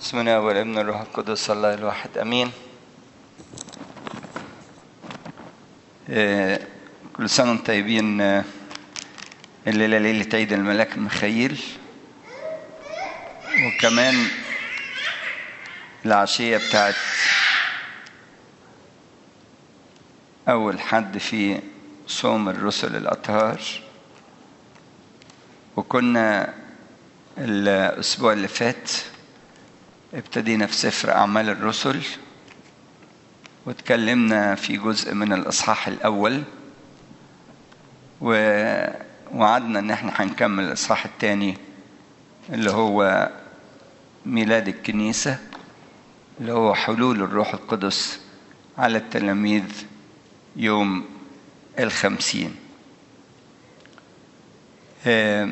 بسم الله والابن الروح القدس الله الواحد امين آه، كل سنه وانتم طيبين آه، الليله ليله عيد الملاك مخيل وكمان العشيه بتاعت اول حد في صوم الرسل الاطهار وكنا الاسبوع اللي فات ابتدينا في سفر أعمال الرسل واتكلمنا في جزء من الإصحاح الأول ووعدنا إن احنا هنكمل الإصحاح الثاني اللي هو ميلاد الكنيسة اللي هو حلول الروح القدس على التلاميذ يوم الخمسين آه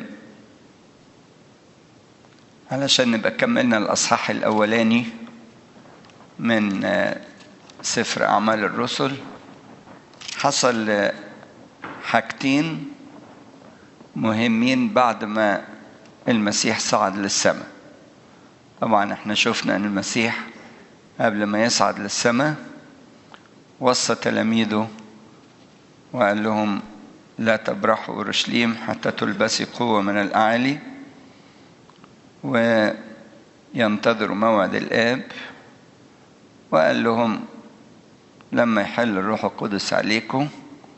علشان نبقى كملنا الأصحاح الأولاني من سفر أعمال الرسل حصل حاجتين مهمين بعد ما المسيح صعد للسماء طبعا احنا شفنا ان المسيح قبل ما يصعد للسماء وصى تلاميذه وقال لهم لا تبرحوا اورشليم حتى تلبسي قوه من الاعالي وينتظروا موعد الآب وقال لهم لما يحل الروح القدس عليكم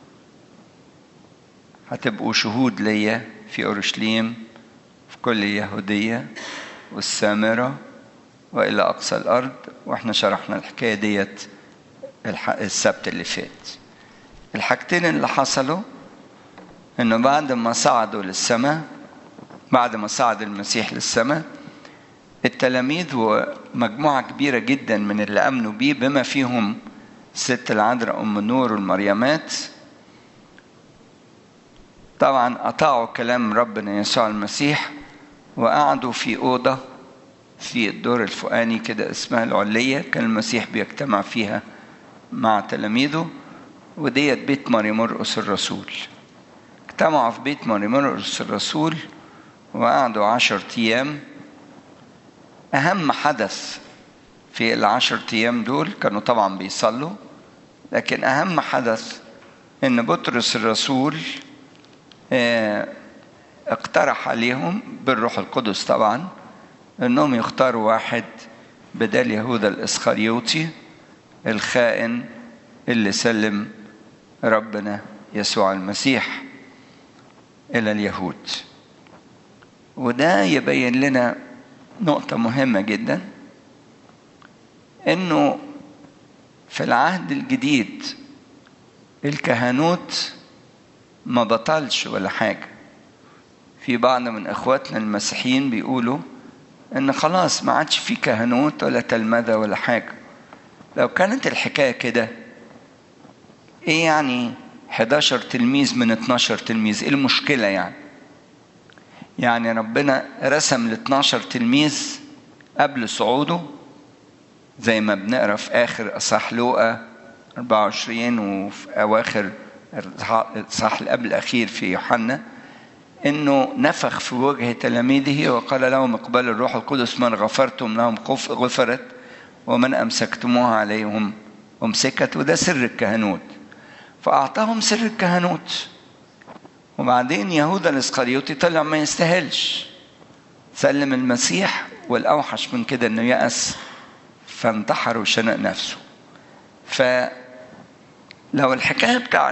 هتبقوا شهود ليا في أورشليم في كل اليهودية والسامرة وإلى أقصى الأرض وإحنا شرحنا الحكاية ديت السبت اللي فات الحاجتين اللي حصلوا إنه بعد ما صعدوا للسماء بعد ما صعد المسيح للسماء التلاميذ ومجموعة كبيرة جدا من اللي أمنوا بيه بما فيهم ست العذراء أم النور والمريمات طبعا قطعوا كلام ربنا يسوع المسيح وقعدوا في أوضة في الدور الفوقاني كده اسمها العلية كان المسيح بيجتمع فيها مع تلاميذه وديت بيت ماري مرقس الرسول اجتمعوا في بيت ماري مرقس الرسول وقعدوا عشر أيام أهم حدث في العشر أيام دول كانوا طبعا بيصلوا لكن أهم حدث إن بطرس الرسول اقترح عليهم بالروح القدس طبعا إنهم يختاروا واحد بدل يهوذا الإسخريوطي الخائن اللي سلم ربنا يسوع المسيح إلى اليهود وده يبين لنا نقطة مهمة جدا انه في العهد الجديد الكهنوت ما بطلش ولا حاجة في بعض من اخواتنا المسيحيين بيقولوا ان خلاص ما عادش في كهنوت ولا تلمذة ولا حاجة لو كانت الحكاية كده ايه يعني 11 تلميذ من 12 تلميذ ايه المشكلة يعني يعني ربنا رسم ال 12 تلميذ قبل صعوده زي ما بنقرا في اخر اصحاح لوقا 24 وفي اواخر الاصحاح اللي قبل الاخير في يوحنا انه نفخ في وجه تلاميذه وقال لهم اقبلوا الروح القدس من غفرتم لهم غفرت ومن امسكتموها عليهم امسكت وده سر الكهنوت فاعطاهم سر الكهنوت وبعدين يهوذا الاسخريوطي طلع ما يستاهلش سلم المسيح والاوحش من كده انه يأس فانتحر وشنق نفسه فلو الحكايه بتاعت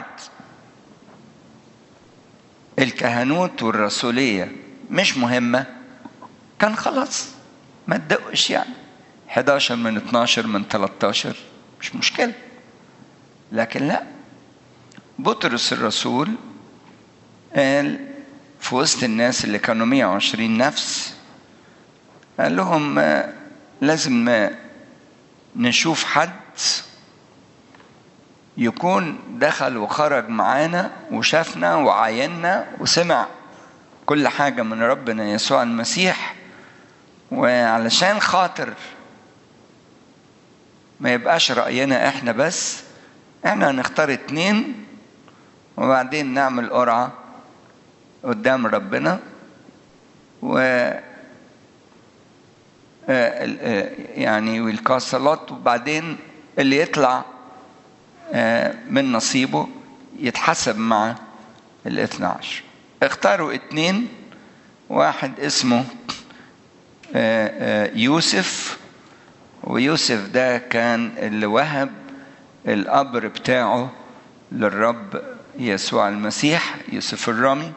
الكهنوت والرسوليه مش مهمه كان خلاص ما تدقش يعني 11 من 12 من 13 مش مشكله لكن لا بطرس الرسول قال في وسط الناس اللي كانوا 120 نفس قال لهم لازم نشوف حد يكون دخل وخرج معانا وشافنا وعاينا وسمع كل حاجة من ربنا يسوع المسيح وعلشان خاطر ما يبقاش رأينا احنا بس احنا هنختار اتنين وبعدين نعمل قرعه قدام ربنا و يعني والكاسلات وبعدين اللي يطلع من نصيبه يتحسب مع الاثنى عشر اختاروا اتنين واحد اسمه يوسف ويوسف ده كان اللي وهب القبر بتاعه للرب يسوع المسيح يوسف الرامي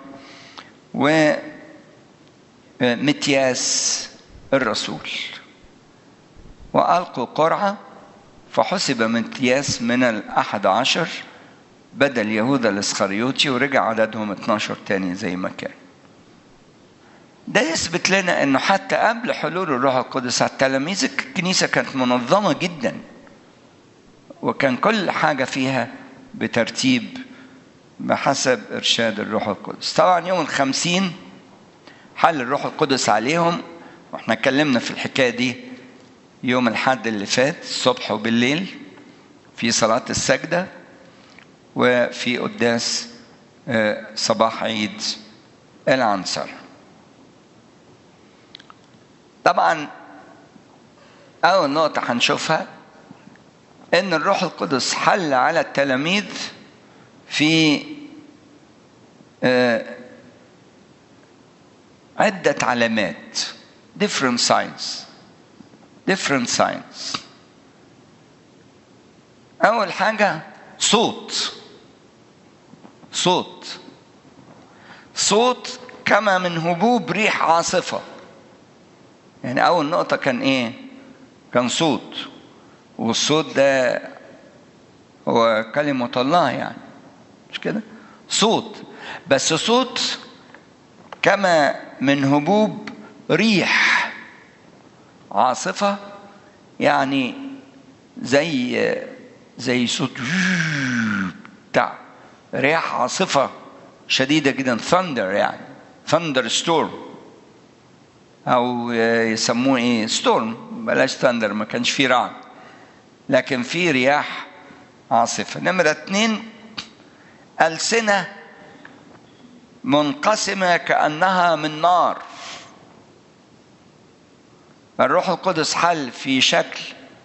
ومتياس الرسول وألقوا قرعة فحسب متياس من الأحد عشر بدل يهوذا الاسخريوطي ورجع عددهم 12 تاني زي ما كان ده يثبت لنا انه حتى قبل حلول الروح القدس على التلاميذ الكنيسه كانت منظمه جدا وكان كل حاجه فيها بترتيب بحسب ارشاد الروح القدس طبعا يوم الخمسين حل الروح القدس عليهم واحنا اتكلمنا في الحكايه دي يوم الحد اللي فات الصبح وبالليل في صلاه السجده وفي قداس صباح عيد العنصر طبعا أول نقطة هنشوفها إن الروح القدس حل على التلاميذ في عدة علامات different signs different signs أول حاجة صوت صوت صوت كما من هبوب ريح عاصفة يعني أول نقطة كان إيه؟ كان صوت والصوت ده هو كلمة الله يعني مش كده؟ صوت بس صوت كما من هبوب ريح عاصفة يعني زي زي صوت بتاع رياح عاصفة شديدة جدا ثندر يعني ثندر ستورم أو يسموه إيه ستورم بلاش ثندر ما كانش فيه رعد لكن في رياح عاصفة نمرة اتنين ألسنة منقسمة كأنها من نار الروح القدس حل في شكل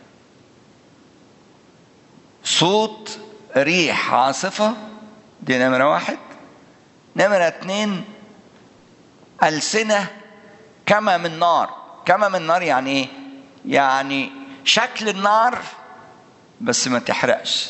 صوت ريح عاصفة دي نمرة واحد نمرة اتنين ألسنة كما من نار كما من نار يعني ايه يعني شكل النار بس ما تحرقش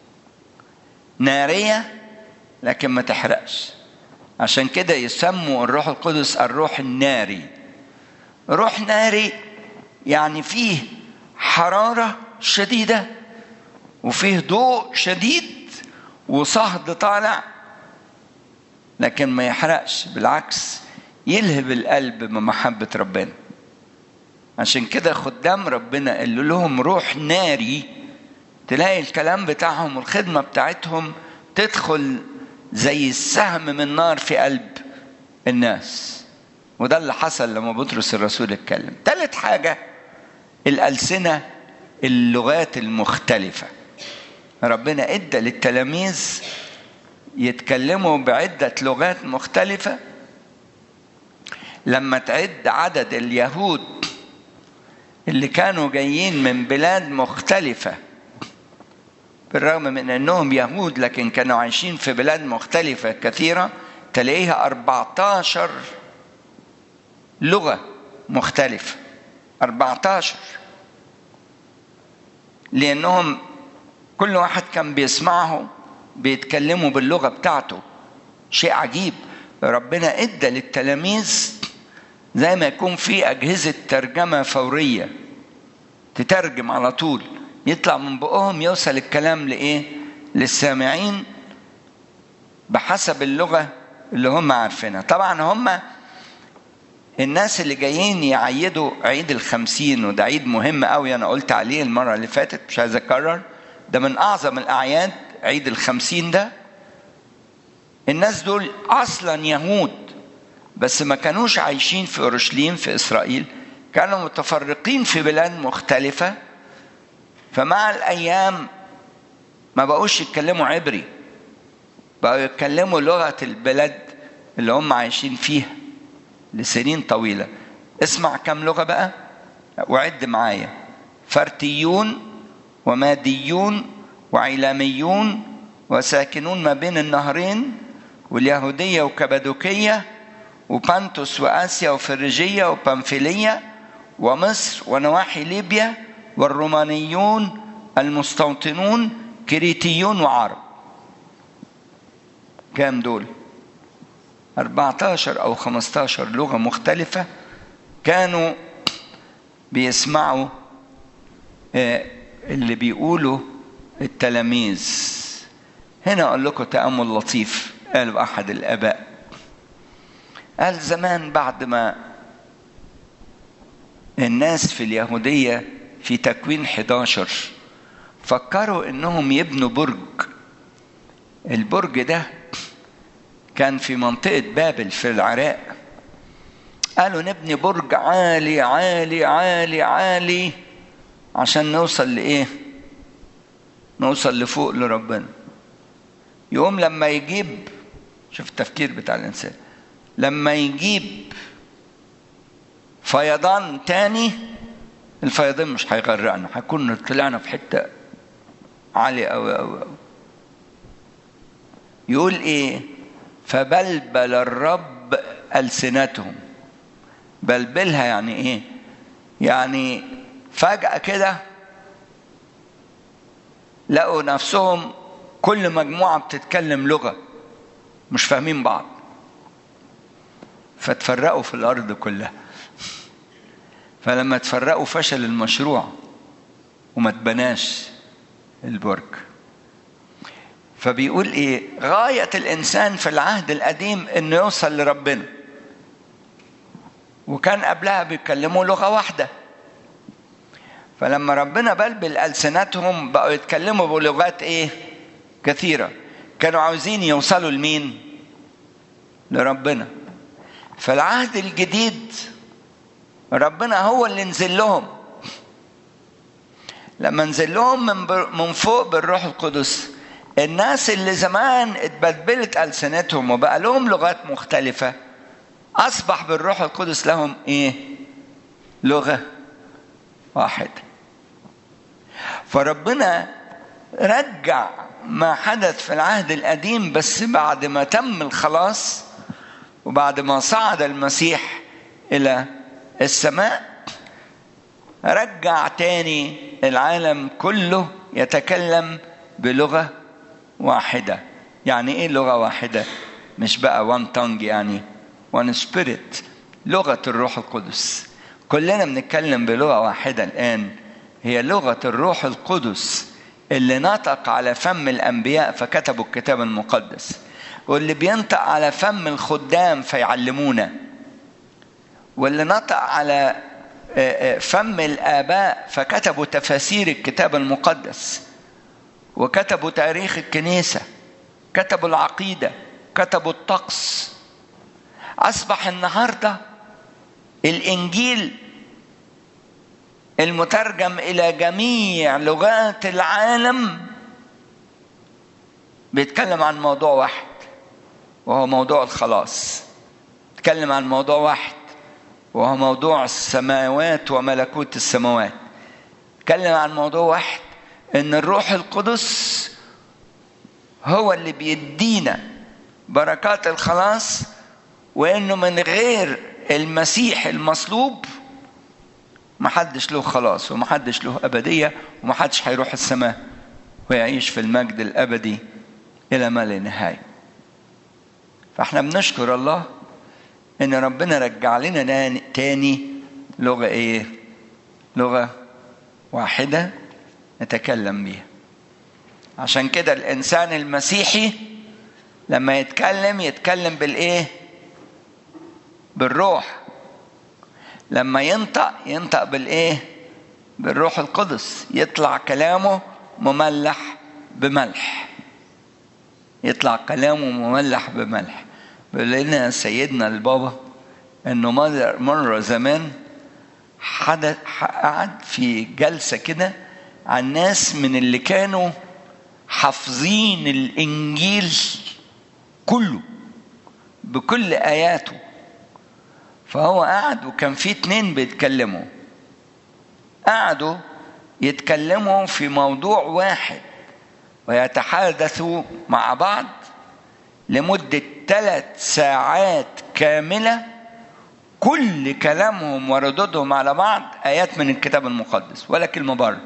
نارية لكن ما تحرقش عشان كده يسموا الروح القدس الروح الناري روح ناري يعني فيه حرارة شديدة وفيه ضوء شديد وصهد طالع لكن ما يحرقش بالعكس يلهب القلب بمحبة ربنا عشان كده خدام ربنا اللي لهم روح ناري تلاقي الكلام بتاعهم والخدمة بتاعتهم تدخل زي السهم من نار في قلب الناس وده اللي حصل لما بطرس الرسول اتكلم تالت حاجة الألسنة اللغات المختلفة ربنا ادى للتلاميذ يتكلموا بعدة لغات مختلفة لما تعد عدد اليهود اللي كانوا جايين من بلاد مختلفة بالرغم من انهم يهود لكن كانوا عايشين في بلاد مختلفة كثيرة تلاقيها 14 لغة مختلفة 14 لأنهم كل واحد كان بيسمعه بيتكلموا باللغة بتاعته شيء عجيب ربنا ادى للتلاميذ زي ما يكون في أجهزة ترجمة فورية تترجم على طول يطلع من بقهم يوصل الكلام لإيه للسامعين بحسب اللغة اللي هم عارفينها طبعا هم الناس اللي جايين يعيدوا عيد الخمسين وده عيد مهم قوي أنا قلت عليه المرة اللي فاتت مش عايز أكرر ده من أعظم الأعياد عيد الخمسين ده الناس دول أصلا يهود بس ما كانوش عايشين في أورشليم في إسرائيل كانوا متفرقين في بلاد مختلفة فمع الأيام ما بقوش يتكلموا عبري بقوا يتكلموا لغة البلد اللي هم عايشين فيها لسنين طويلة اسمع كم لغة بقى وعد معايا فرتيون وماديون وعلاميون وساكنون ما بين النهرين واليهودية وكبدوكية وبانتوس وآسيا وفريجية وبنفيلية ومصر ونواحي ليبيا والرومانيون المستوطنون كريتيون وعرب كام دول 14 أو 15 لغة مختلفة كانوا بيسمعوا اللي بيقولوا التلاميذ هنا أقول لكم تأمل لطيف قال أحد الآباء قال زمان بعد ما الناس في اليهودية في تكوين 11 فكروا انهم يبنوا برج البرج ده كان في منطقة بابل في العراق قالوا نبني برج عالي عالي عالي عالي عشان نوصل لإيه؟ نوصل لفوق لربنا يقوم لما يجيب شوف التفكير بتاع الإنسان لما يجيب فيضان تاني الفيضان مش هيغرقنا هيكون طلعنا في حتة عالية أوي أوي أوي يقول إيه فبلبل الرب ألسنتهم بلبلها يعني إيه يعني فجأة كده لقوا نفسهم كل مجموعة بتتكلم لغة مش فاهمين بعض فتفرقوا في الأرض كلها فلما تفرقوا فشل المشروع وما تبناش البرج فبيقول ايه غاية الإنسان في العهد القديم إنه يوصل لربنا وكان قبلها بيتكلموا لغة واحدة فلما ربنا بلبل ألسنتهم بقوا يتكلموا بلغات ايه كثيرة كانوا عاوزين يوصلوا لمين لربنا فالعهد الجديد ربنا هو اللي نزل لهم لما نزل لهم من, من فوق بالروح القدس الناس اللي زمان اتبدلت ألسنتهم وبقى لهم لغات مختلفة أصبح بالروح القدس لهم إيه؟ لغة واحدة فربنا رجع ما حدث في العهد القديم بس بعد ما تم الخلاص وبعد ما صعد المسيح إلى السماء رجع تاني العالم كله يتكلم بلغة واحدة يعني ايه لغة واحدة مش بقى وان تونج يعني وان سبيريت لغة الروح القدس كلنا بنتكلم بلغة واحدة الآن هي لغة الروح القدس اللي نطق على فم الأنبياء فكتبوا الكتاب المقدس واللي بينطق على فم الخدام فيعلمونا واللي نطق على فم الآباء فكتبوا تفاسير الكتاب المقدس وكتبوا تاريخ الكنيسة كتبوا العقيدة كتبوا الطقس أصبح النهاردة الإنجيل المترجم إلى جميع لغات العالم بيتكلم عن موضوع واحد وهو موضوع الخلاص بيتكلم عن موضوع واحد وهو موضوع السماوات وملكوت السماوات بيتكلم عن موضوع واحد ان الروح القدس هو اللي بيدينا بركات الخلاص وانه من غير المسيح المصلوب محدش له خلاص ومحدش له أبدية ومحدش هيروح السماء ويعيش في المجد الأبدي إلى ما لا نهاية فاحنا بنشكر الله إن ربنا رجع لنا تاني لغة إيه؟ لغة واحدة نتكلم بيها عشان كده الإنسان المسيحي لما يتكلم يتكلم بالإيه؟ بالروح لما ينطق ينطق بالايه بالروح القدس يطلع كلامه مملح بملح يطلع كلامه مملح بملح بيقول لنا سيدنا البابا انه مره مره زمان حدث قعد في جلسه كده عن ناس من اللي كانوا حافظين الانجيل كله بكل اياته فهو قعد وكان في اتنين بيتكلموا قعدوا يتكلموا في موضوع واحد ويتحدثوا مع بعض لمدة ثلاث ساعات كاملة كل كلامهم وردودهم على بعض آيات من الكتاب المقدس ولا كلمة بره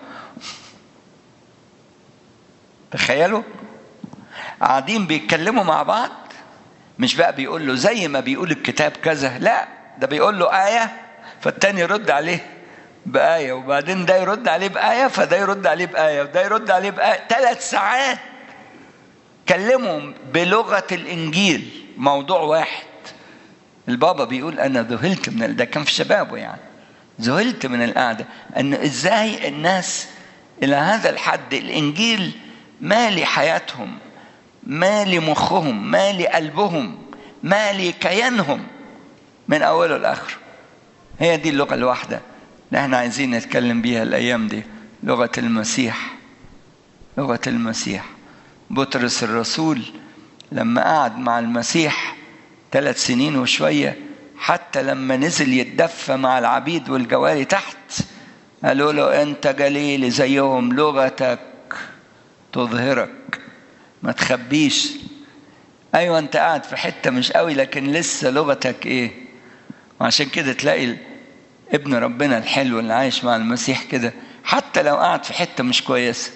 تخيلوا قاعدين بيتكلموا مع بعض مش بقى بيقول له زي ما بيقول الكتاب كذا لا ده بيقول له آية فالتاني يرد عليه بآية وبعدين ده يرد عليه بآية فده يرد عليه بآية وده يرد عليه بآية ثلاث ساعات كلمهم بلغة الإنجيل موضوع واحد البابا بيقول أنا ذهلت من ده كان في شبابه يعني ذهلت من القعدة أن إزاي الناس إلى هذا الحد الإنجيل مالي حياتهم مالي مخهم مالي قلبهم مالي كيانهم من أوله لآخره هي دي اللغة الواحدة اللي احنا عايزين نتكلم بيها الأيام دي لغة المسيح لغة المسيح بطرس الرسول لما قعد مع المسيح ثلاث سنين وشوية حتى لما نزل يتدفى مع العبيد والجواري تحت قالوا له أنت جليل زيهم لغتك تظهرك ما تخبيش أيوة أنت قاعد في حتة مش قوي لكن لسه لغتك إيه وعشان كده تلاقي ابن ربنا الحلو اللي عايش مع المسيح كده حتى لو قاعد في حتة مش كويسة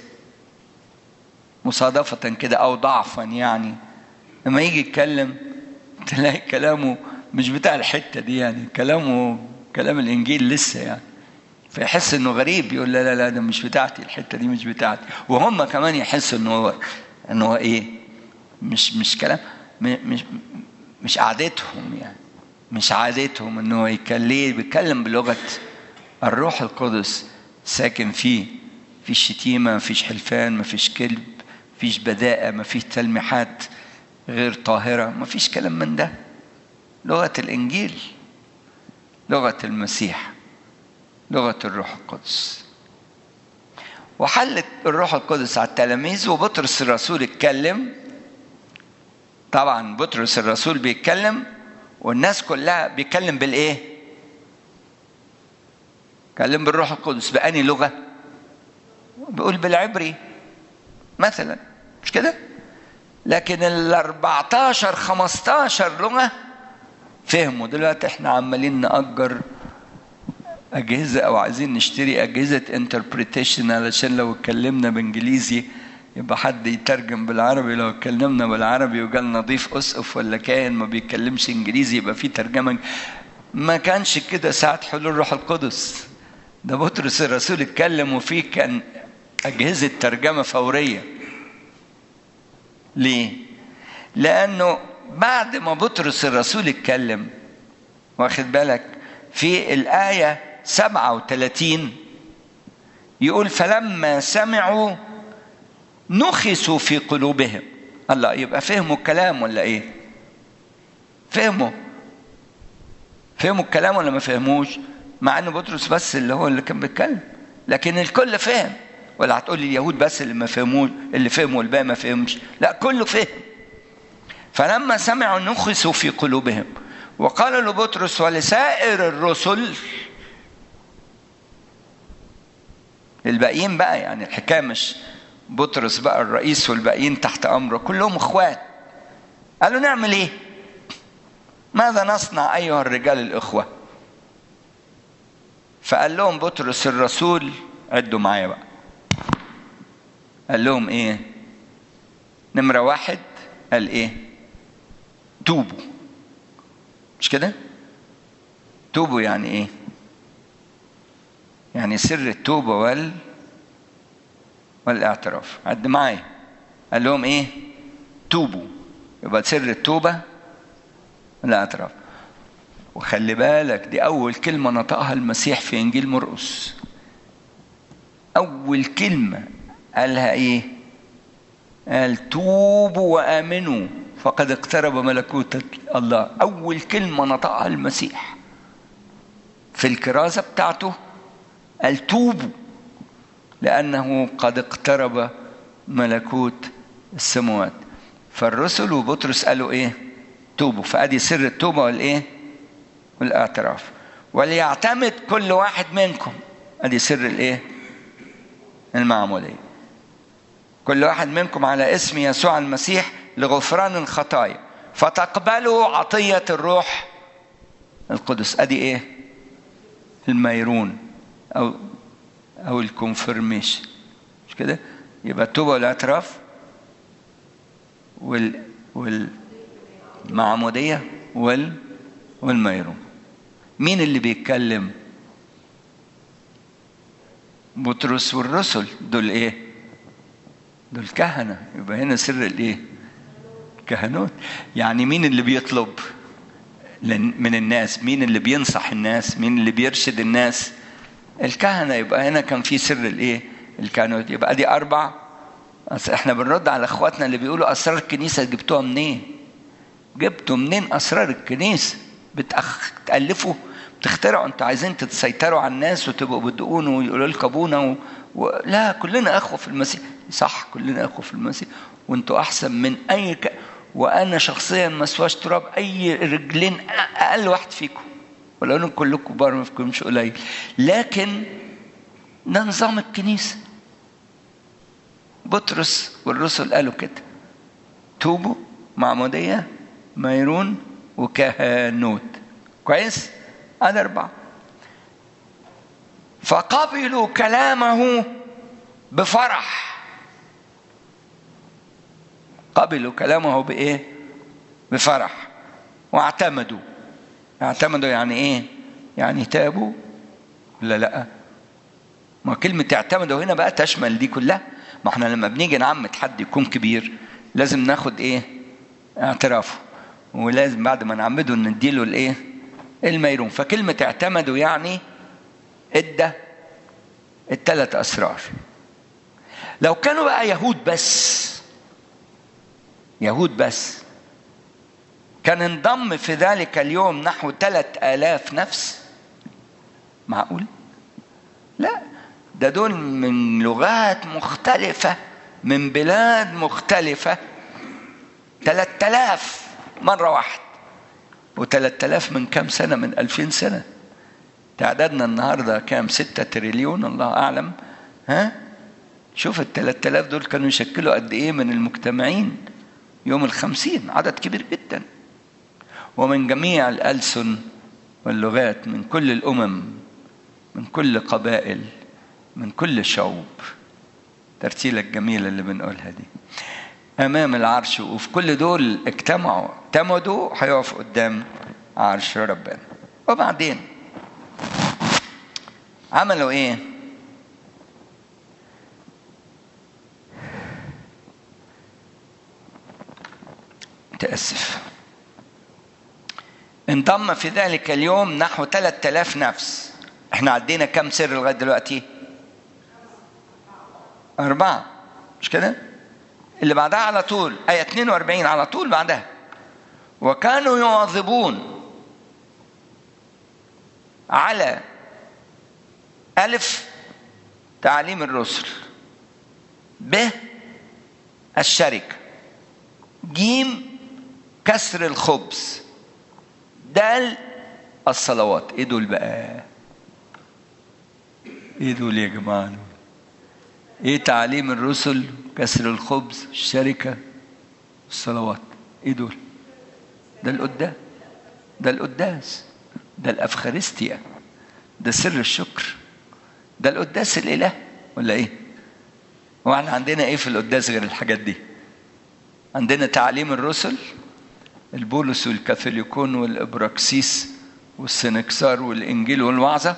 مصادفة كده أو ضعفا يعني لما يجي يتكلم تلاقي كلامه مش بتاع الحتة دي يعني كلامه كلام الإنجيل لسه يعني فيحس إنه غريب يقول لا لا لا ده مش بتاعتي الحتة دي مش بتاعتي وهم كمان يحسوا إنه هو إنه هو إيه مش مش كلام مش مش قعدتهم يعني مش عادتهم إنه هو يتكلم بيتكلم بلغة الروح القدس ساكن فيه مفيش شتيمة مفيش حلفان مفيش كذب مفيش بداءة مفيش تلميحات غير طاهرة مفيش كلام من ده لغة الإنجيل لغة المسيح لغة الروح القدس وحلت الروح القدس على التلاميذ وبطرس الرسول اتكلم طبعا بطرس الرسول بيتكلم والناس كلها بيتكلم بالايه كلم بالروح القدس بأني لغة بيقول بالعبري مثلا مش كده لكن ال 14 15 لغة فهموا دلوقتي احنا عمالين نأجر أجهزة أو عايزين نشتري أجهزة انتربريتيشن علشان لو اتكلمنا بإنجليزي يبقى حد يترجم بالعربي لو اتكلمنا بالعربي وقال نضيف أسقف ولا كاهن ما بيتكلمش إنجليزي يبقى في ترجمة ما كانش كده ساعة حلول الروح القدس ده بطرس الرسول اتكلم وفيه كان أجهزة ترجمة فورية ليه؟ لأنه بعد ما بطرس الرسول اتكلم واخد بالك في الآية 37 يقول فلما سمعوا نخسوا في قلوبهم الله يبقى فهموا الكلام ولا ايه فهموا فهموا الكلام ولا ما فهموش مع ان بطرس بس اللي هو اللي كان بيتكلم لكن الكل فهم ولا هتقول لي اليهود بس اللي ما فهموش اللي فهموا والباقي ما فهمش لا كله فهم فلما سمعوا نخسوا في قلوبهم وقال لبطرس ولسائر الرسل الباقيين بقى يعني الحكايه مش بطرس بقى الرئيس والباقيين تحت امره كلهم اخوات قالوا نعمل ايه ماذا نصنع ايها الرجال الاخوه فقال لهم بطرس الرسول عدوا معايا بقى قال لهم ايه نمره واحد قال ايه توبوا مش كده توبوا يعني ايه يعني سر التوبة وال والاعتراف عد معايا قال لهم ايه توبوا يبقى سر التوبة والاعتراف وخلي بالك دي أول كلمة نطقها المسيح في إنجيل مرقس أول كلمة قالها إيه؟ قال توبوا وآمنوا فقد اقترب ملكوت الله أول كلمة نطقها المسيح في الكرازة بتاعته قال توبوا لأنه قد اقترب ملكوت السماوات فالرسل وبطرس قالوا إيه توبوا فأدي سر التوبة والإيه والاعتراف وليعتمد كل واحد منكم ادي سر الايه المعموديه كل واحد منكم على اسم يسوع المسيح لغفران الخطايا فتقبلوا عطيه الروح القدس ادي ايه الميرون او او الكونفرميشن مش كده يبقى التوبه والاعتراف وال والمعموديه وال والميرون مين اللي بيتكلم بطرس والرسل دول ايه دول كهنة يبقى هنا سر الايه كهنوت يعني مين اللي بيطلب من الناس مين اللي بينصح الناس مين اللي بيرشد الناس الكهنة يبقى هنا كان في سر الايه الكهنوت يبقى دي اربع احنا بنرد على اخواتنا اللي بيقولوا اسرار الكنيسة جبتوها منين جبتوا منين اسرار الكنيسة بتألفوا بتخترعوا انتوا عايزين تسيطروا على الناس وتبقوا بدقون ويقولوا لكم ابونا و... و... لا كلنا اخوه في المسيح صح كلنا اخوه في المسيح وانتوا احسن من اي ك... وانا شخصيا ما اسواش تراب اي رجلين اقل واحد فيكم ولو انكم كلكم كبار ما فيكمش قليل لكن ده نظام الكنيسه بطرس والرسل قالوا كده توبوا معموديه ميرون وكهنوت كويس هذا أربعة فقبلوا كلامه بفرح قبلوا كلامه بإيه؟ بفرح واعتمدوا اعتمدوا يعني إيه؟ يعني تابوا ولا لأ؟ ما كلمة اعتمدوا هنا بقى تشمل دي كلها ما احنا لما بنيجي نعمد حد يكون كبير لازم ناخد ايه؟ اعترافه ولازم بعد ما نعمده نديله الايه؟ الميرون فكلمة اعتمدوا يعني ادى الثلاث اسرار لو كانوا بقى يهود بس يهود بس كان انضم في ذلك اليوم نحو ثلاث آلاف نفس معقول لا ده دول من لغات مختلفة من بلاد مختلفة ثلاث آلاف مرة واحدة وثلاث آلاف من كام سنة من ألفين سنة تعدادنا النهاردة كام ستة تريليون الله أعلم ها شوف الثلاث آلاف دول كانوا يشكلوا قد إيه من المجتمعين يوم الخمسين عدد كبير جدا ومن جميع الألسن واللغات من كل الأمم من كل قبائل من كل الشعوب ترتيلة الجميلة اللي بنقولها دي أمام العرش وفي كل دول اجتمعوا اعتمدوا هيقفوا قدام عرش ربنا وبعدين عملوا ايه متأسف انضم في ذلك اليوم نحو 3000 نفس احنا عدينا كم سر لغايه دلوقتي أربعة مش كده اللي بعدها على طول آية 42 على طول بعدها وكانوا يواظبون على ألف تعليم الرسل ب الشركة جيم كسر الخبز دال الصلوات ايه دول بقى ايه دول يا جماعه دول ايه تعليم الرسل كسر الخبز الشركه الصلوات ايه دول ده القداس ده القداس ده الافخارستيا ده سر الشكر ده القداس الاله ولا ايه هو احنا عندنا ايه في القداس غير الحاجات دي عندنا تعليم الرسل البولس والكاثوليكون والابراكسيس والسنكسار والانجيل والوعظه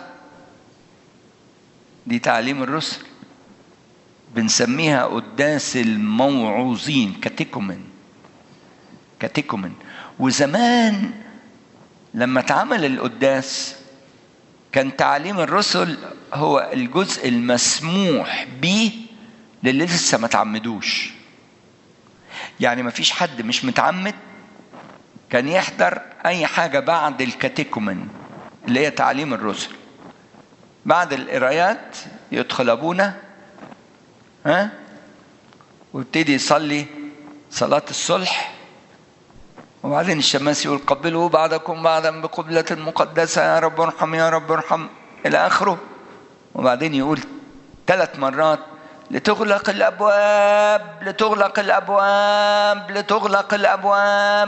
دي تعليم الرسل بنسميها قداس الموعوظين كاتيكومن كاتيكومن وزمان لما اتعمل القداس كان تعليم الرسل هو الجزء المسموح به للي لسه ما تعمدوش يعني ما فيش حد مش متعمد كان يحضر اي حاجه بعد الكاتيكومن اللي هي تعليم الرسل بعد القرايات يدخل ابونا ها ويبتدي يصلي صلاة الصلح وبعدين الشماس يقول قبلوا بعضكم بعضا بقبلة مقدسة يا رب ارحم يا رب ارحم إلى آخره وبعدين يقول ثلاث مرات لتغلق الابواب لتغلق الابواب لتغلق الابواب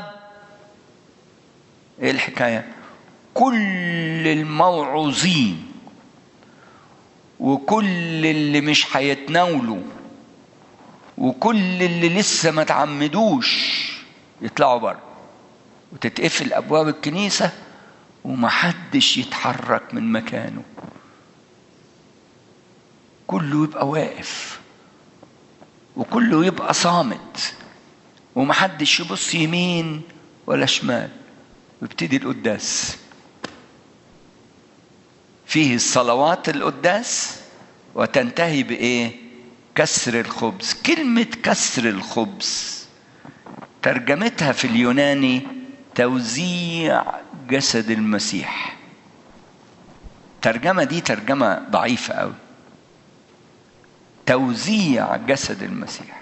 ايه الحكايه كل الموعوظين وكل اللي مش هيتناولوا وكل اللي لسه ما تعمدوش يطلعوا بره وتتقفل ابواب الكنيسه ومحدش يتحرك من مكانه كله يبقى واقف وكله يبقى صامت ومحدش يبص يمين ولا شمال ويبتدي القداس فيه الصلوات القداس وتنتهي بايه كسر الخبز كلمه كسر الخبز ترجمتها في اليوناني توزيع جسد المسيح الترجمه دي ترجمه ضعيفه قوي توزيع جسد المسيح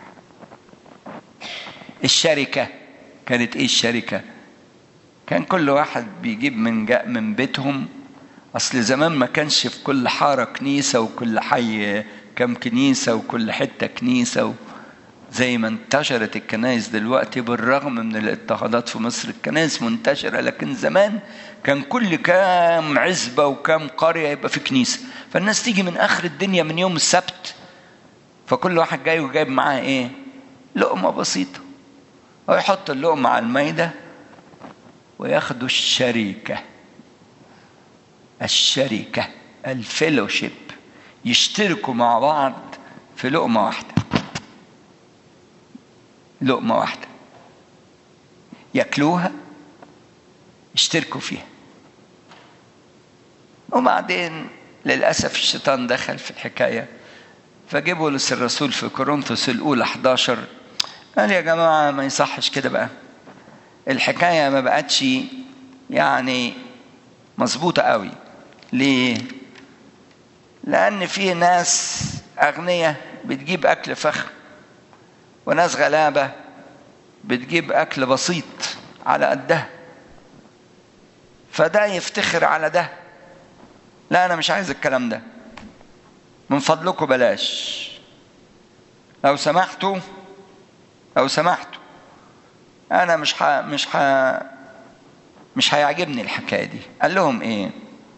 الشركه كانت ايه الشركه كان كل واحد بيجيب من جاء من بيتهم اصل زمان ما كانش في كل حاره كنيسه وكل حي كم كنيسه وكل حته كنيسه و... زي ما انتشرت الكنائس دلوقتي بالرغم من الاضطهادات في مصر الكنائس منتشره لكن زمان كان كل كام عزبه وكام قريه يبقى في كنيسه فالناس تيجي من اخر الدنيا من يوم السبت فكل واحد جاي وجايب معاه ايه لقمه بسيطه ويحط اللقمه على المايده وياخدوا الشركه الشركه الفيلوشيب يشتركوا مع بعض في لقمه واحده لقمه واحده ياكلوها يشتركوا فيها وبعدين للاسف الشيطان دخل في الحكايه فجابوا لس الرسول في كورنثوس الاولى 11 قال يا جماعه ما يصحش كده بقى الحكايه ما بقتش يعني مظبوطه قوي ليه لان في ناس اغنياء بتجيب اكل فخم وناس غلابه بتجيب اكل بسيط على قدها فده يفتخر على ده لا انا مش عايز الكلام ده من فضلكم بلاش لو سمحتوا لو سمحتوا انا مش ح... مش ح... مش هيعجبني الحكايه دي قال لهم ايه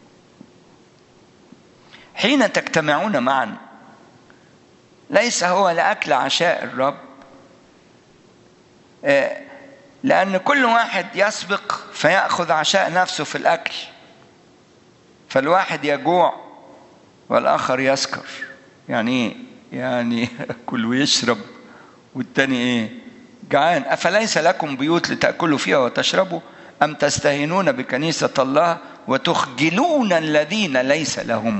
حين تجتمعون معا ليس هو لاكل عشاء الرب لان كل واحد يسبق فياخذ عشاء نفسه في الاكل فالواحد يجوع والاخر يسكر يعني ايه يعني ياكل ويشرب والتاني ايه جعان افليس لكم بيوت لتاكلوا فيها وتشربوا ام تستهينون بكنيسه الله وتخجلون الذين ليس لهم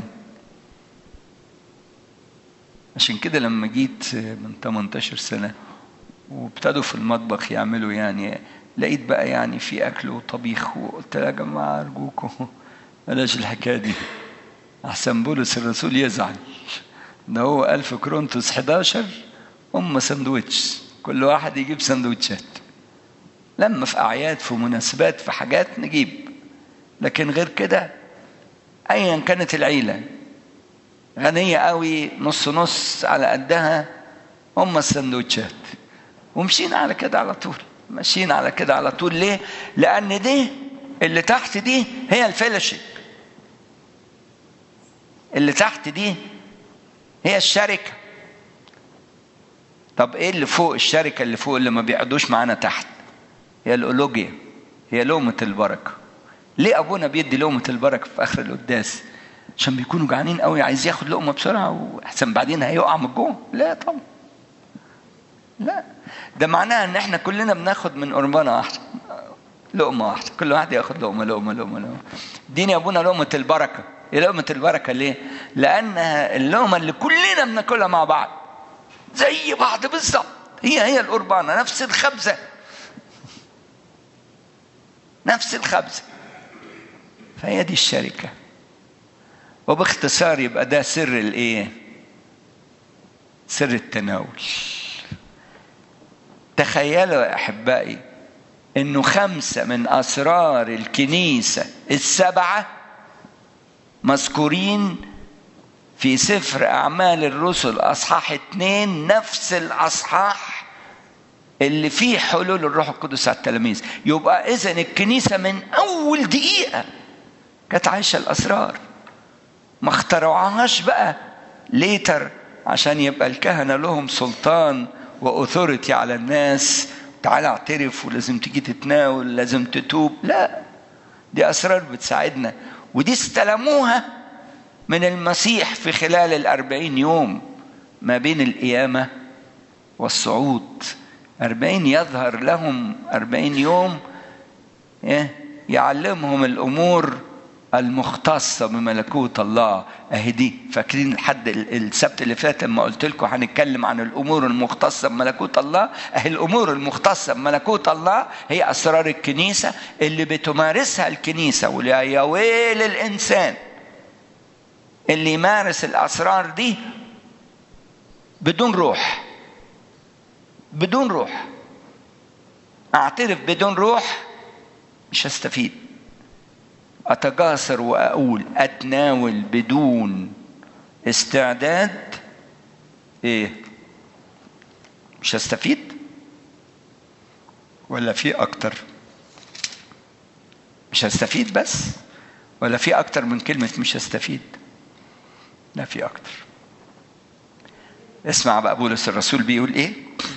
عشان كده لما جيت من 18 سنه وابتدوا في المطبخ يعملوا يعني لقيت بقى يعني في اكل وطبيخ وقلت يا جماعه ارجوكم بلاش الحكايه دي احسن بولس الرسول يزعل ده هو قال في كرونتوس 11 هم سندوتش كل واحد يجيب سندوتشات لما في اعياد في مناسبات في حاجات نجيب لكن غير كده ايا كانت العيله غنيه قوي نص نص على قدها هم السندوتشات ومشينا على كده على طول ماشيين على كده على طول ليه لان دي اللي تحت دي هي الفيلوشيب اللي تحت دي هي الشركه طب ايه اللي فوق الشركه اللي فوق اللي ما بيقعدوش معانا تحت هي الاولوجيا هي لقمه البركه ليه ابونا بيدي لقمه البركه في اخر القداس عشان بيكونوا جعانين قوي عايز ياخد لقمه بسرعه واحسن بعدين هيقع من الجوع لا طبعا لا ده معناه ان احنا كلنا بناخد من قربانه واحده لقمه واحده كل واحد ياخد لقمه لقمه لقمه لقمه اديني يا ابونا لقمه البركه ايه لقمه البركه ليه لانها اللقمه اللي كلنا بناكلها مع بعض زي بعض بالظبط هي هي القربانه نفس الخبزه نفس الخبزه فهي دي الشركه وباختصار يبقى ده سر الايه سر التناول تخيلوا يا احبائي انه خمسه من اسرار الكنيسه السبعه مذكورين في سفر أعمال الرسل أصحاح اتنين نفس الأصحاح اللي فيه حلول الروح القدس على التلاميذ يبقى إذا الكنيسة من أول دقيقة كانت عايشة الأسرار ما اخترعوهاش بقى ليتر عشان يبقى الكهنة لهم سلطان وأثوريتي على الناس تعالى اعترف ولازم تيجي تتناول لازم تتوب لا دي أسرار بتساعدنا ودي استلموها من المسيح في خلال الأربعين يوم ما بين القيامة والصعود أربعين يظهر لهم أربعين يوم يعلمهم الأمور المختصة بملكوت الله أهي دي فاكرين الحد السبت اللي فات لما قلت لكم هنتكلم عن الأمور المختصة بملكوت الله أهي الأمور المختصة بملكوت الله هي أسرار الكنيسة اللي بتمارسها الكنيسة ويا ويل الإنسان اللي يمارس الأسرار دي بدون روح بدون روح أعترف بدون روح مش هستفيد أتجاسر وأقول أتناول بدون استعداد إيه مش هستفيد ولا في أكتر مش هستفيد بس ولا في أكتر من كلمة مش هستفيد لا في أكتر اسمع بقى بولس الرسول بيقول إيه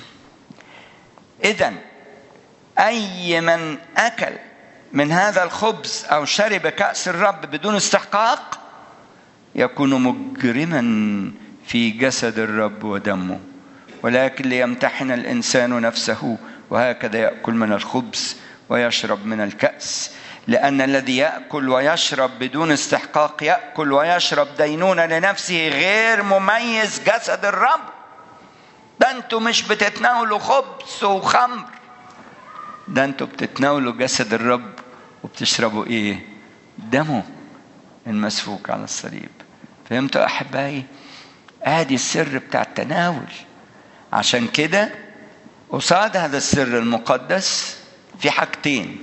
إذا أي من أكل من هذا الخبز او شرب كاس الرب بدون استحقاق يكون مجرما في جسد الرب ودمه ولكن ليمتحن الانسان نفسه وهكذا ياكل من الخبز ويشرب من الكاس لان الذي ياكل ويشرب بدون استحقاق ياكل ويشرب دينونه لنفسه غير مميز جسد الرب ده انتوا مش بتتناولوا خبز وخمر ده انتوا بتتناولوا جسد الرب وبتشربوا ايه دمه المسفوك على الصليب فهمتوا احبائي ادي السر بتاع التناول عشان كده قصاد هذا السر المقدس في حاجتين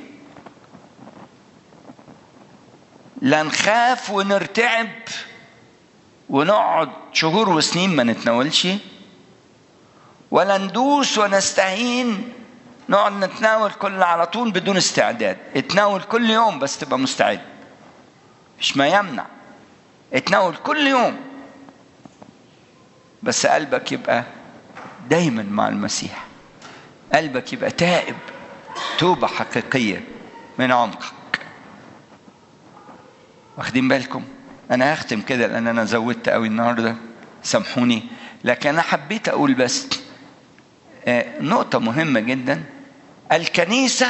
لا نخاف ونرتعب ونقعد شهور وسنين ما نتناولش ولا ندوس ونستهين نقعد نتناول كل على طول بدون استعداد اتناول كل يوم بس تبقى مستعد مش ما يمنع اتناول كل يوم بس قلبك يبقى دايما مع المسيح قلبك يبقى تائب توبة حقيقية من عمقك واخدين بالكم انا هختم كده لان انا زودت قوي النهارده سامحوني لكن انا حبيت اقول بس نقطة مهمة جدا الكنيسة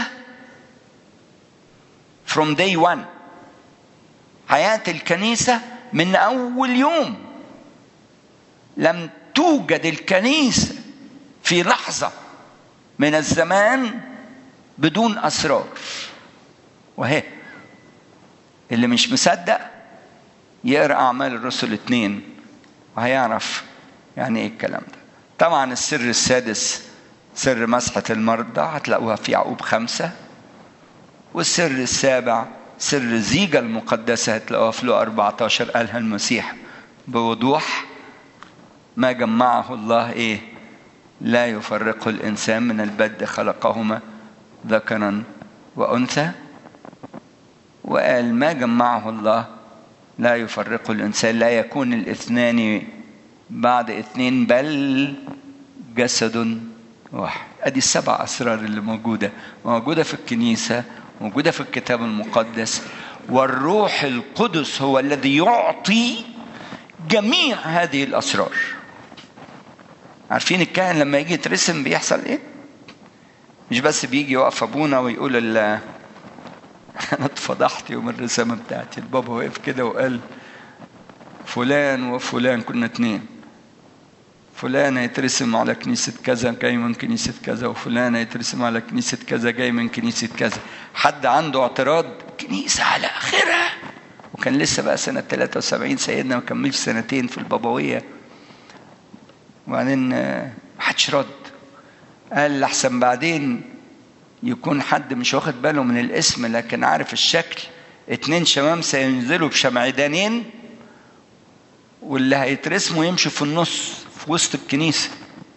from day one حياة الكنيسة من أول يوم لم توجد الكنيسة في لحظة من الزمان بدون أسرار وهي اللي مش مصدق يقرأ أعمال الرسل اتنين وهيعرف يعني إيه الكلام ده طبعا السر السادس سر مسحة المرضى هتلاقوها في يعقوب خمسة والسر السابع سر الزيجة المقدسة هتلاقوها في لو 14 قالها المسيح بوضوح ما جمعه الله ايه لا يفرقه الانسان من البد خلقهما ذكرا وانثى وقال ما جمعه الله لا يفرقه الانسان لا يكون الاثنان بعد اثنين بل جسد واحد ادي السبع اسرار اللي موجوده موجوده في الكنيسه موجوده في الكتاب المقدس والروح القدس هو الذي يعطي جميع هذه الاسرار عارفين الكاهن لما يجي يترسم بيحصل ايه مش بس بيجي يقف ابونا ويقول ال انا اتفضحت يوم الرسامه بتاعتي البابا وقف كده وقال فلان وفلان كنا اتنين فلان يترسم على كنيسة كذا جاي من كنيسة كذا وفلان يترسم على كنيسة كذا جاي من كنيسة كذا حد عنده اعتراض كنيسة على آخرها وكان لسه بقى سنة 73 سيدنا ما كملش سنتين في البابوية وبعدين محدش رد قال لحسن بعدين يكون حد مش واخد باله من الاسم لكن عارف الشكل اتنين شمامسة ينزلوا بشمعدانين واللي هيترسموا يمشوا في النص في وسط الكنيسة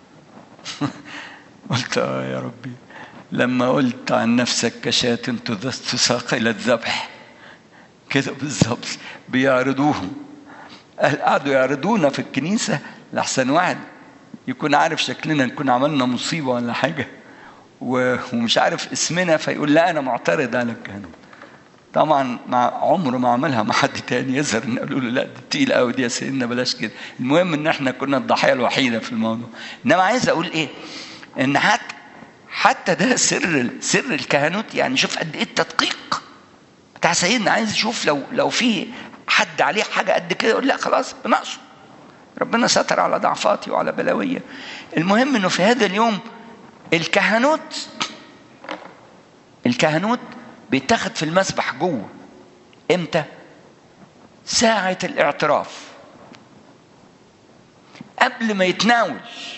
قلت اه يا ربي لما قلت عن نفسك كشاة تساق إلى الذبح كده بالظبط بيعرضوهم قعدوا يعرضونا في الكنيسة لحسن واحد يكون عارف شكلنا نكون عملنا مصيبة ولا حاجة ومش عارف اسمنا فيقول لا أنا معترض على الكهنوت طبعا مع عمره ما عملها مع حد تاني يظهر ان قالوا له لا دي تقيل قوي دي يا سيدنا بلاش كده المهم ان احنا كنا الضحيه الوحيده في الموضوع انما عايز اقول ايه ان حتى حتى ده سر سر الكهنوت يعني شوف قد ايه التدقيق بتاع سيدنا عايز يشوف لو لو في حد عليه حاجه قد كده يقول لا خلاص بنقصه ربنا ستر على ضعفاتي وعلى بلاويه المهم انه في هذا اليوم الكهنوت الكهنوت بيتاخد في المسبح جوه امتى ساعة الاعتراف قبل ما يتناول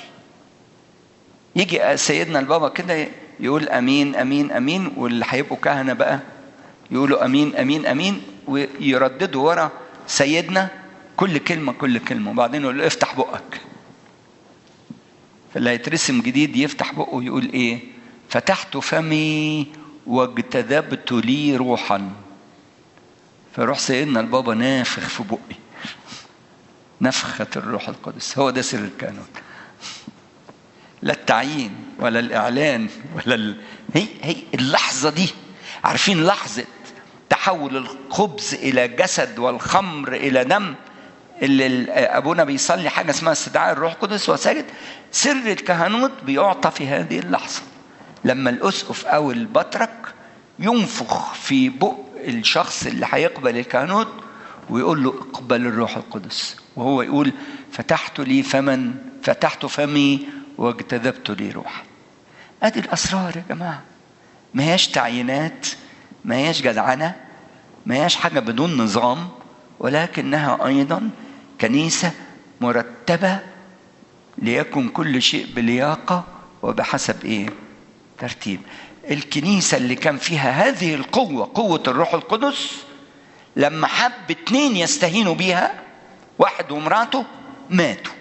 يجي سيدنا البابا كده يقول امين امين امين واللي هيبقوا كهنه بقى يقولوا امين امين امين ويرددوا ورا سيدنا كل كلمه كل كلمه وبعدين يقول له افتح بقك فاللي هيترسم جديد يفتح بقه ويقول ايه فتحت فمي واجتذبت لي روحا فيروح سيدنا البابا نافخ في بقي نفخة الروح القدس هو ده سر الكهنوت لا التعيين ولا الإعلان ولا ال... هي هي اللحظة دي عارفين لحظة تحول الخبز إلى جسد والخمر إلى دم اللي أبونا بيصلي حاجة اسمها استدعاء الروح القدس وساجد سر الكهنوت بيعطى في هذه اللحظة لما الأسقف أو البطرك ينفخ في بق الشخص اللي هيقبل الكهنوت ويقول له اقبل الروح القدس وهو يقول فتحت لي فمن فتحت فمي واجتذبت لي روحا ادي الاسرار يا جماعه ما هياش تعيينات ما هياش جدعنه ما هياش حاجه بدون نظام ولكنها ايضا كنيسه مرتبه ليكن كل شيء بلياقه وبحسب ايه ترتيب الكنيسه اللي كان فيها هذه القوه قوه الروح القدس لما حب اتنين يستهينوا بيها واحد ومراته ماتوا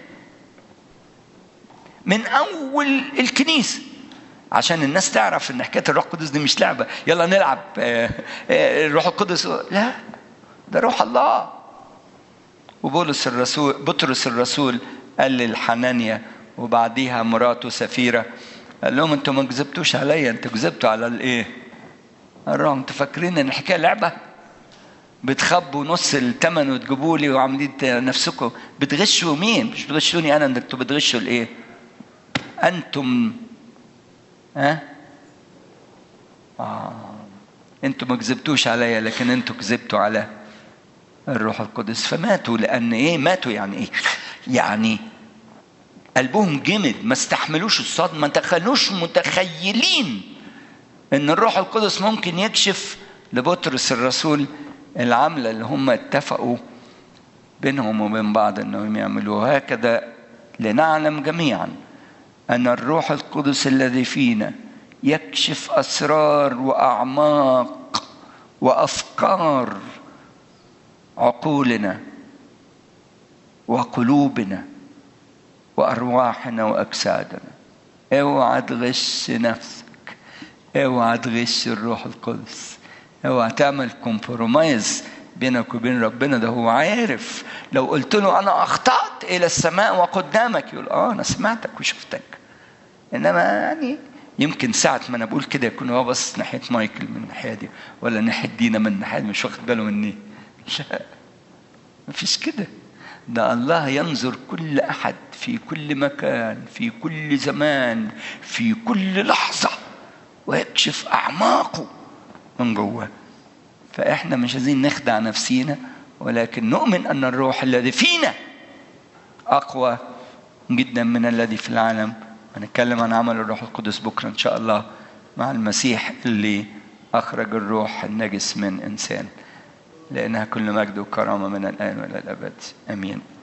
من اول الكنيسه عشان الناس تعرف ان حكايه الروح القدس دي مش لعبه يلا نلعب الروح القدس لا ده روح الله وبولس الرسول بطرس الرسول قال للحنانيا وبعديها مراته سفيره قال لهم انتوا ما كذبتوش عليا انتوا كذبتوا على الايه؟ الروح انتوا فاكرين ان الحكايه لعبه؟ بتخبوا نص الثمن وتجيبوا لي وعاملين نفسكم بتغشوا مين؟ مش بتغشوني انا انتوا بتغشوا الايه؟ انتم ها؟ آه. انتوا ما كذبتوش عليا لكن انتوا كذبتوا على الروح القدس فماتوا لان ايه؟ ماتوا يعني ايه؟ يعني قلبهم جمد ما استحملوش الصدمه ما كانوش متخيلين ان الروح القدس ممكن يكشف لبطرس الرسول العمله اللي هم اتفقوا بينهم وبين بعض انهم يعملوها هكذا لنعلم جميعا ان الروح القدس الذي فينا يكشف اسرار واعماق وافكار عقولنا وقلوبنا وارواحنا واجسادنا اوعى تغش نفسك اوعى تغش الروح القدس اوعى تعمل كومبرومايز بينك وبين ربنا ده هو عارف لو قلت له انا اخطات الى السماء وقدامك يقول اه انا سمعتك وشفتك انما يعني يمكن ساعة ما انا بقول كده يكون هو بص ناحية مايكل من الناحية دي ولا ناحية دينا من الناحية دي مش واخد باله مني لا مفيش كده ده الله ينظر كل احد في كل مكان في كل زمان في كل لحظه ويكشف اعماقه من جوه فاحنا مش عايزين نخدع نفسينا ولكن نؤمن ان الروح الذي فينا اقوى جدا من الذي في العالم هنتكلم عن عمل الروح القدس بكره ان شاء الله مع المسيح اللي اخرج الروح النجس من انسان لأنها كل مجد وكرامة من الآن وإلى الأبد آمين